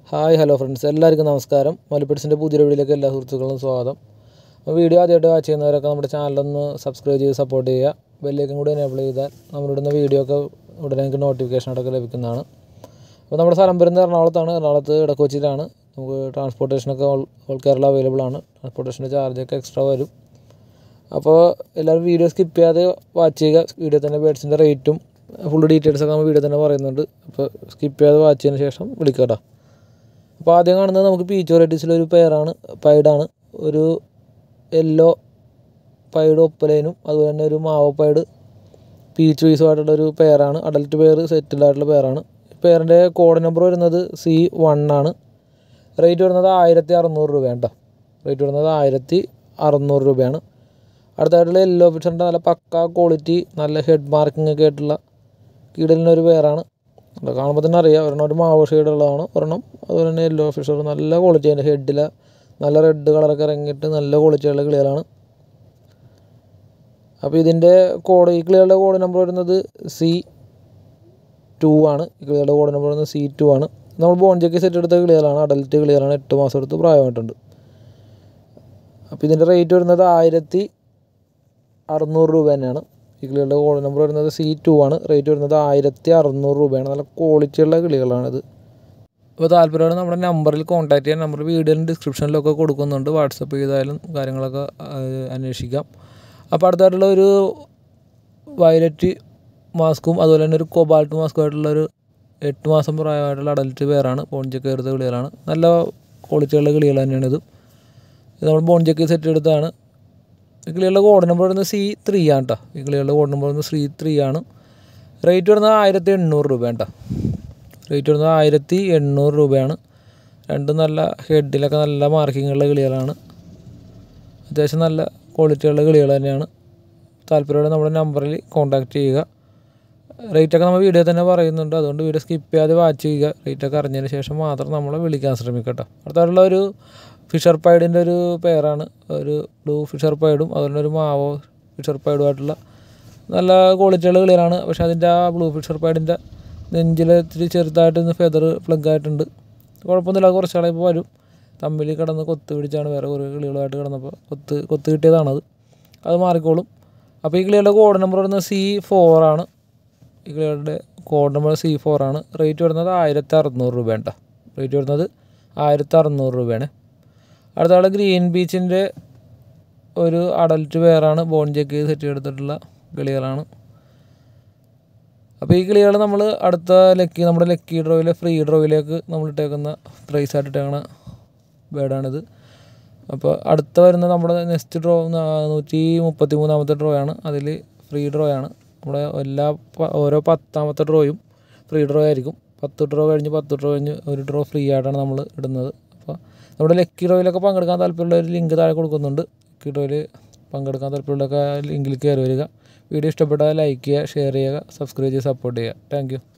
hi hello friends എല്ലാവർക്കും നമസ്കാരം മലപ്പിഡ്സിൻ്റെ പുതിയ വീഡിയോയിലേക്ക് എല്ലാ സുഹൃത്തുക്കളും സ്വാഗതം അപ്പോൾ വീഡിയോ ആദ്യമായിട്ട് വാച്ച് ചെയ്യുന്നവരൊക്കെ നമ്മുടെ ചാനലൊന്ന് സബ്സ്ക്രൈബ് ചെയ്ത് സപ്പോർട്ട് ചെയ്യുക ബെല്ലേക്കും കൂടി എനേബിൾ ചെയ്താൽ നമ്മളിടുന്ന വീഡിയോ ഒക്കെ ഉടനെ നിങ്ങൾക്ക് നോട്ടിഫിക്കേഷനൊക്കെ ലഭിക്കുന്നതാണ് അപ്പോൾ നമ്മുടെ സ്ഥലം വരുന്നത് എറണാകുളത്താണ് എറണാകുളത്ത് ഇടക്കൊച്ചിയിലാണ് നമുക്ക് ട്രാൻസ്പോർട്ടേഷനൊക്കെ ഓൾ ഓൾ കേരള അവൈലബിൾ ആണ് ട്രാൻസ്പോർട്ടേഷൻ്റെ ചാർജൊക്കെ എക്സ്ട്രാ വരും അപ്പോൾ എല്ലാവരും വീഡിയോ സ്കിപ്പ് ചെയ്യാതെ വാച്ച് ചെയ്യുക വീഡിയോ തന്നെ ബേഡ്സിൻ്റെ റേറ്റും ഫുൾ ഡീറ്റെയിൽസ് ഒക്കെ നമ്മൾ വീഡിയോ തന്നെ പറയുന്നുണ്ട് അപ്പോൾ സ്കിപ്പ് ചെയ്യാതെ വാച്ച് ചെയ്തതിന് ശേഷം വിളിക്കുക കേട്ടോ അപ്പോൾ ആദ്യം കാണുന്നത് നമുക്ക് പീച്ച് വെറൈറ്റീസിലൊരു പെയറാണ് പൈഡാണ് ഒരു യെല്ലോ പൈഡ് ഒപ്പലൈനും അതുപോലെ തന്നെ ഒരു മാവോ പൈഡ് പീച്ച് വൈസുമായിട്ടുള്ള ഒരു പെയറാണ് അഡൽട്ട് പെയർ സെറ്റിൽഡ് ആയിട്ടുള്ള പെയറാണ് പെയറിൻ്റെ കോഡ് നമ്പർ വരുന്നത് സി വൺ ആണ് റേറ്റ് വരുന്നത് ആയിരത്തി അറുന്നൂറ് രൂപയാണ് കേട്ടോ റേറ്റ് വരുന്നത് ആയിരത്തി അറുന്നൂറ് രൂപയാണ് അടുത്തായിട്ടുള്ള യെല്ലോ ഫിഷറിൻ്റെ നല്ല പക്ക ക്വാളിറ്റി നല്ല ഹെഡ് മാർക്കിംഗ് ഒക്കെ ആയിട്ടുള്ള കീടലിൻ്റെ ഒരു പെയറാണ് അത് കാണുമ്പോൾ തന്നെ അറിയാം ഒരെണ്ണം ഒരു മാവ് ഷെയ്ഡുള്ളതാണ് ഒരെണ്ണം അതുപോലെ തന്നെ യെല്ലോ ഫിഷർ നല്ല ക്വാളിറ്റി അതിൻ്റെ ഹെഡിൽ നല്ല റെഡ് കളറൊക്കെ ഇറങ്ങിയിട്ട് നല്ല ക്വാളിറ്റിയുള്ള കിളികളാണ് അപ്പോൾ ഇതിൻ്റെ കോഡ് ഈ കിളികളുടെ കോഡ് നമ്പർ വരുന്നത് സി ടു ആണ് ഈ കിളികളുടെ കോഡ് നമ്പർ വരുന്നത് സി ടു ആണ് നമ്മൾ ബോൺജക്കി സെറ്റ് എടുത്ത കിളികളാണ് അഡൽറ്റ് കിളികളാണ് എട്ട് മാസം എടുത്ത് പ്രായമായിട്ടുണ്ട് അപ്പോൾ ഇതിൻ്റെ റേറ്റ് വരുന്നത് ആയിരത്തി അറുന്നൂറ് രൂപ തന്നെയാണ് ഈ കിളികളുടെ കോഡ് നമ്പർ വരുന്നത് സി ടു ആണ് റേറ്റ് വരുന്നത് ആയിരത്തി അറുന്നൂറ് രൂപയാണ് നല്ല ക്വാളിറ്റിയുള്ള കിളികളാണിത് അപ്പോൾ താല്പര്യമാണ് നമ്മുടെ നമ്പറിൽ കോൺടാക്ട് ചെയ്യാൻ നമ്പർ വീഡിയോയിലും ഡിസ്ക്രിപ്ഷനിലൊക്കെ കൊടുക്കുന്നുണ്ട് വാട്സപ്പ് ചെയ്താലും കാര്യങ്ങളൊക്കെ അന്വേഷിക്കാം അപ്പോൾ അടുത്തായിട്ടുള്ള ഒരു വയലറ്റ് മാസ്കും അതുപോലെ തന്നെ ഒരു കൊബാൾട്ട് മാസ്കും ആയിട്ടുള്ള ഒരു എട്ട് മാസം പ്രായമായിട്ടുള്ള അഡൽറ്റ് പേരാണ് ബോൺചെക്ക് എടുത്ത കിളികളാണ് നല്ല ക്വാളിറ്റിയുള്ള കിളികൾ തന്നെയാണ് ഇത് ഇത് നമ്മൾ ബോൺചെക്ക് സെറ്റ് എടുത്താണ് ഈ കിളികളുടെ കോഡ് നമ്പർ വരുന്നത് സി ത്രീ ആണ് കേട്ടോ ഈ കിളികളുടെ കോഡ് നമ്പർ വരുന്നത് സി ത്രീ ആണ് റേറ്റ് വരുന്നത് ആയിരത്തി എണ്ണൂറ് രൂപ കേട്ടോ റേറ്റ് വരുന്നത് ആയിരത്തി എണ്ണൂറ് രൂപയാണ് രണ്ടും നല്ല ഹെഡിലൊക്കെ നല്ല മാർക്കിങ്ങുള്ള കിളികളാണ് അത്യാവശ്യം നല്ല ക്വാളിറ്റിയുള്ള കിളികൾ തന്നെയാണ് താല്പര്യമുള്ള നമ്മുടെ നമ്പറിൽ കോൺടാക്റ്റ് ചെയ്യുക റേറ്റൊക്കെ നമ്മൾ വീഡിയോ തന്നെ പറയുന്നുണ്ട് അതുകൊണ്ട് വീഡിയോ സ്കിപ്പ് ചെയ്യാതെ വാച്ച് ചെയ്യുക റേറ്റൊക്കെ അറിഞ്ഞതിന് ശേഷം മാത്രം നമ്മളെ വിളിക്കാൻ ശ്രമിക്കട്ടോ അടുത്തായിട്ടുള്ള ഒരു ഫിഷർ പൈഡിൻ്റെ ഒരു പെയറാണ് ഒരു ബ്ലൂ ഫിഷർ പൈഡും അതുപോലെ ഒരു മാവോ ഫിഷർ പൈഡുമായിട്ടുള്ള നല്ല ക്വാളിറ്റിയുള്ള കിളികളാണ് പക്ഷേ അതിൻ്റെ ആ ബ്ലൂ ഫിഷർ പൈഡിൻ്റെ നെഞ്ചിൽ ഇത്തിരി ചെറുതായിട്ടൊന്ന് ഫെദർ പ്ലഗ് ആയിട്ടുണ്ട് കുഴപ്പമൊന്നുമില്ല കുറച്ച് ഇപ്പോൾ വരും തമ്മിൽ കിടന്ന് കൊത്ത് പിടിച്ചാണ് വേറെ കുറേ കിളികളായിട്ട് കിടന്നപ്പോൾ കൊത്ത് കൊത്ത് കിട്ടിയതാണത് അത് മാറിക്കോളും അപ്പോൾ ഈ കിളികളുടെ കോഡ് നമ്പർ വരുന്നത് സി ഫോറാണ് ഈ കിളികളുടെ കോഡ് നമ്പർ സി ഫോറാണ് റേറ്റ് വരുന്നത് ആയിരത്തി അറുന്നൂറ് രൂപയാണ് കേട്ടോ റേറ്റ് വരുന്നത് ആയിരത്തി അറുന്നൂറ് രൂപയാണ് അടുത്ത ആൾ ഗ്രീൻ ബീച്ചിൻ്റെ ഒരു അഡൽറ്റ് പെയറാണ് ബോൺ ചെക്ക് സെറ്റ് എടുത്തിട്ടുള്ള കിളികളാണ് അപ്പോൾ ഈ കിളികൾ നമ്മൾ അടുത്ത ലക്കി നമ്മുടെ ലക്കി ഡ്രോയിലെ ഫ്രീ ഡ്രോയിലേക്ക് നമ്മൾ ഇട്ടേക്കുന്ന പ്രൈസ് ആയിട്ട് ഇട്ടേക്കുന്ന ബേഡാണിത് അപ്പോൾ അടുത്ത വരുന്ന നമ്മുടെ നെക്സ്റ്റ് ഡ്രോ നൂറ്റി മുപ്പത്തി മൂന്നാമത്തെ ഡ്രോ ആണ് അതിൽ ഫ്രീ ഡ്രോ ആണ് നമ്മുടെ എല്ലാ ഓരോ പത്താമത്തെ ഡ്രോയും ഫ്രീ ഡ്രോ ആയിരിക്കും പത്ത് ഡ്രോ കഴിഞ്ഞ് പത്ത് ഡ്രോ കഴിഞ്ഞ് ഒരു ഡ്രോ ഫ്രീ ആയിട്ടാണ് നമ്മൾ ഇടുന്നത് അപ്പോൾ നമ്മുടെ ലക്കി ഡ്രോയിലൊക്കെ പങ്കെടുക്കാൻ താല്പര്യമുള്ള ഒരു ലിങ്ക് താഴെ കൊടുക്കുന്നുണ്ട് ലക്കി ഡ്രോയിൽ പങ്കെടുക്കാൻ താല്പര്യമുള്ളൊക്കെ ലിങ്കിൽ കയറി വരിക വീഡിയോ ഇഷ്ടപ്പെട്ടാൽ ലൈക്ക് ചെയ്യുക ഷെയർ ചെയ്യുക സബ്സ്ക്രൈബ് ചെയ്ത് സപ്പോർട്ട് ചെയ്യുക താങ്ക്